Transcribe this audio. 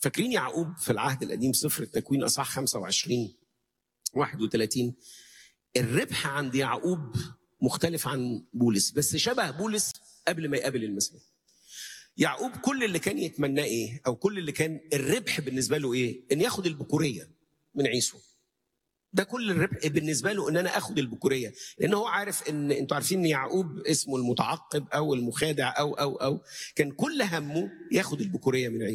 فاكرين يعقوب في العهد القديم سفر التكوين اصحاح 25 31 الربح عند يعقوب مختلف عن بولس بس شبه بولس قبل ما يقابل المسيح يعقوب كل اللي كان يتمناه ايه او كل اللي كان الربح بالنسبه له ايه ان ياخد البكوريه من عيسو ده كل الربح بالنسبه له ان انا اخد البكوريه لان هو عارف ان انتوا عارفين ان يعقوب اسمه المتعقب او المخادع او او او كان كل همه ياخد البكوريه من عيسو